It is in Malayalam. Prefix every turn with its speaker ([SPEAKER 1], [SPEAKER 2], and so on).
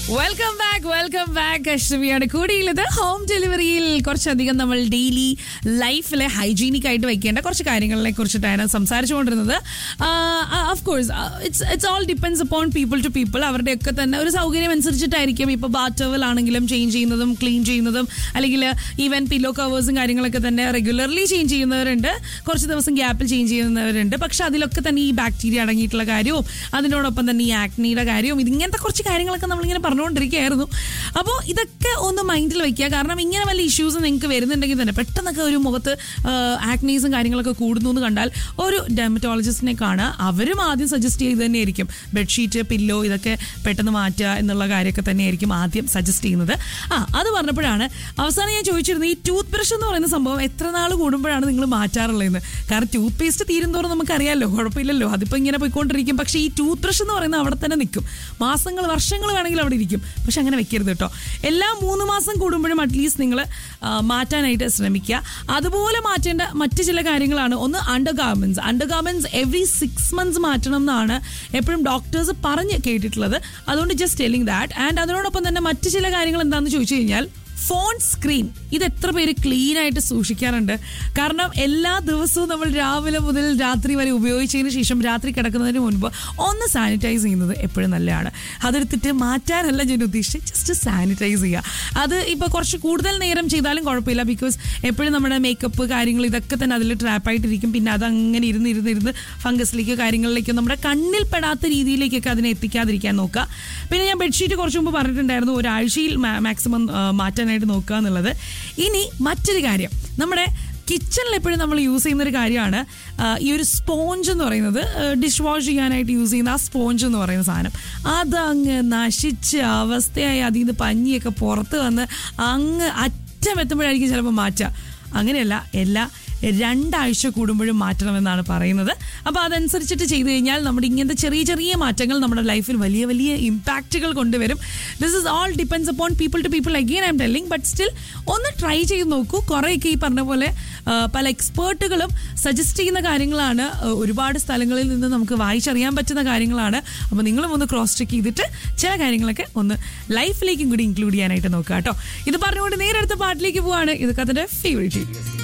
[SPEAKER 1] വെൽക്കം ബാക്ക് വെൽക്കം ബാക്ക് അഷ്ടമിയാണ് കൂടിയുള്ളത് ഹോം ഡെലിവറിയിൽ കുറച്ചധികം നമ്മൾ ഡെയിലി ലൈഫിലെ ഹൈജീനിക് ആയിട്ട് വെക്കേണ്ട കുറച്ച് കാര്യങ്ങളെ കുറിച്ചിട്ടാണ് സംസാരിച്ചുകൊണ്ടിരുന്നത് of course it's it's all depends upon people to people അവരുടെയൊക്കെ തന്നെ ഒരു സൗകര്യം അനുസരിച്ചിട്ടായിരിക്കും ഇപ്പോൾ ബാത്ത് ആണെങ്കിലും ചേഞ്ച് ചെയ്യുന്നതും ക്ലീൻ ചെയ്യുന്നതും അല്ലെങ്കിൽ ഈവൻ പില്ലോ കവേഴ്സും കാര്യങ്ങളൊക്കെ തന്നെ റെഗുലർലി ചേഞ്ച് ചെയ്യുന്നവരുണ്ട് കുറച്ച് ദിവസം ഗ്യാപ്പിൽ ചേഞ്ച് ചെയ്യുന്നവരുണ്ട് പക്ഷെ അതിലൊക്കെ തന്നെ ഈ ബാക്ടീരിയ അടങ്ങിയിട്ടുള്ള കാര്യവും അതിനോടൊപ്പം തന്നെ ഈ ആക്നിയുടെ കാര്യവും ഇതിങ്ങനത്തെ കുറച്ച് കാര്യങ്ങളൊക്കെ നമ്മളിങ്ങനെ പറഞ്ഞുകൊണ്ടിരിക്കുകയായിരുന്നു അപ്പോൾ ഇതൊക്കെ ഒന്ന് മൈൻഡിൽ വെക്കുക കാരണം ഇങ്ങനെ വല്ല ഇഷ്യൂസ് നിങ്ങൾക്ക് വരുന്നുണ്ടെങ്കിൽ തന്നെ പെട്ടെന്നൊക്കെ ഒരു മുഖത്ത് ആക്നീസും കാര്യങ്ങളൊക്കെ കൂടുന്നു എന്ന് കണ്ടാൽ ഒരു ഡെമറ്റോളജിസ്റ്റിനെ കാണുക അവരും ആദ്യം സജസ്റ്റ് ചെയ്ത് തന്നെയായിരിക്കും ബെഡ്ഷീറ്റ് പില്ലോ ഇതൊക്കെ പെട്ടെന്ന് മാറ്റുക എന്നുള്ള കാര്യമൊക്കെ തന്നെയായിരിക്കും ആദ്യം സജസ്റ്റ് ചെയ്യുന്നത് ആ അത് പറഞ്ഞപ്പോഴാണ് അവസാനം ഞാൻ ചോദിച്ചിരുന്നത് ഈ ടൂത്ത് ബ്രഷ് എന്ന് പറയുന്ന സംഭവം എത്ര നാൾ കൂടുമ്പോഴാണ് നിങ്ങൾ മാറ്റാറുള്ളതെന്ന് കാരണം ടൂത്ത് പേസ്റ്റ് തീരും തോറും നമുക്കറിയാമല്ലോ കുഴപ്പമില്ലല്ലോ അതിപ്പോൾ ഇങ്ങനെ പോയിക്കൊണ്ടിരിക്കും പക്ഷേ ഈ ടൂത്ത് ബ്രഷ് എന്ന് പറയുന്നത് അവിടെ തന്നെ നിൽക്കും മാസങ്ങൾ വർഷങ്ങൾ വേണമെങ്കിൽ അവിടെ ഇരിക്കും പക്ഷെ അങ്ങനെ വെക്കരുത് കേട്ടോ എല്ലാ മൂന്ന് മാസം കൂടുമ്പോഴും അറ്റ്ലീസ്റ്റ് നിങ്ങൾ മാറ്റാനായിട്ട് ശ്രമിക്കുക അതുപോലെ മാറ്റേണ്ട മറ്റ് ചില കാര്യങ്ങളാണ് ഒന്ന് undergarments undergarments every six months മാറ്റണം എന്നാണ് എപ്പോഴും ഡോക്ടേഴ്സ് പറഞ്ഞ് കേട്ടിട്ടുള്ളത് അതുകൊണ്ട് ജസ്റ്റ് ടെലിംഗ് ദാറ്റ് ആൻഡ് അതിനോടൊപ്പം തന്നെ മറ്റ് ചില കാര്യങ്ങൾ എന്താണെന്ന് ചോദിച്ചു കഴിഞ്ഞാൽ ഫോൺ സ്ക്രീൻ ഇത് എത്ര പേര് ക്ലീൻ ആയിട്ട് സൂക്ഷിക്കാറുണ്ട് കാരണം എല്ലാ ദിവസവും നമ്മൾ രാവിലെ മുതൽ രാത്രി വരെ ഉപയോഗിച്ചതിന് ശേഷം രാത്രി കിടക്കുന്നതിന് മുൻപ് ഒന്ന് സാനിറ്റൈസ് ചെയ്യുന്നത് എപ്പോഴും നല്ലതാണ് അതെടുത്തിട്ട് മാറ്റാനല്ല ഞാൻ ഉദ്ദേശിച്ചത് ജസ്റ്റ് സാനിറ്റൈസ് ചെയ്യുക അത് ഇപ്പോൾ കുറച്ച് കൂടുതൽ നേരം ചെയ്താലും കുഴപ്പമില്ല ബിക്കോസ് എപ്പോഴും നമ്മുടെ മേക്കപ്പ് കാര്യങ്ങൾ ഇതൊക്കെ തന്നെ അതിൽ ട്രാപ്പായിട്ടിരിക്കും പിന്നെ അത് അങ്ങനെ ഇരുന്ന് ഇരുന്ന് ഇരുന്ന് ഫംഗസിലേക്കോ കാര്യങ്ങളിലേക്കോ നമ്മുടെ കണ്ണിൽ പെടാത്ത രീതിയിലേക്കൊക്കെ അതിനെ എത്തിക്കാതിരിക്കാൻ നോക്കുക പിന്നെ ഞാൻ ബെഡ്ഷീറ്റ് കുറച്ച് മുമ്പ് പറഞ്ഞിട്ടുണ്ടായിരുന്നു ഒരാഴ്ചയിൽ മാക്സിമം മാറ്റാനായിട്ട് നോക്കുക എന്നുള്ളത് ഇനി മറ്റൊരു കാര്യം നമ്മുടെ കിച്ചണിൽ എപ്പോഴും നമ്മൾ യൂസ് ചെയ്യുന്ന ഒരു കാര്യമാണ് ആ, ഈ ഒരു സ്പോഞ്ച് എന്ന് പറയുന്നത് ഡിഷ് വാഷ് ചെയ്യാനായിട്ട് യൂസ് ചെയ്യുന്ന ആ സ്പോഞ്ച് എന്ന് പറയുന്ന സാധനം അതങ്ങ് നശിച്ച് അവസ്ഥയായി അതിൽ നിന്ന് പഞ്ഞിയൊക്കെ പുറത്ത് വന്ന് അങ്ങ് അറ്റം എത്തുമ്പോഴായിരിക്കും ചിലപ്പോൾ മാറ്റുക അങ്ങനെയല്ല എല്ലാ രണ്ടാഴ്ച കൂടുമ്പോഴും മാറ്റണമെന്നാണ് പറയുന്നത് അപ്പോൾ അതനുസരിച്ചിട്ട് ചെയ്തു കഴിഞ്ഞാൽ നമ്മുടെ ഇങ്ങനത്തെ ചെറിയ ചെറിയ മാറ്റങ്ങൾ നമ്മുടെ ലൈഫിൽ വലിയ വലിയ ഇമ്പാക്റ്റുകൾ കൊണ്ടുവരും this is all depends upon people to people again I'm telling but still ഒന്ന് ട്രൈ ചെയ്ത് നോക്കൂ കുറേയൊക്കെ ഈ പറഞ്ഞ പോലെ ആ, പല എക്സ്പേർട്ടുകളും സജസ്റ്റ് ചെയ്യുന്ന കാര്യങ്ങളാണ് ആ, ഒരുപാട് സ്ഥലങ്ങളിൽ നിന്ന് നമുക്ക് വായിച്ചറിയാൻ പറ്റുന്ന കാര്യങ്ങളാണ് അപ്പോൾ നിങ്ങളും ഒന്ന് ക്രോസ് ചെക്ക് ചെയ്തിട്ട് ചില കാര്യങ്ങളൊക്കെ ഒന്ന് ലൈഫിലേക്കും കൂടി ഇൻക്ലൂഡ് ചെയ്യാനായിട്ട് നോക്കുക കേട്ടോ ഇത് പറഞ്ഞുകൊണ്ട് നേരെ അടുത്ത പാട്ടിലേക്ക് പോവാണ് ഇതൊക്കെ അതിൻ്റെ ഫേവറേറ്റ്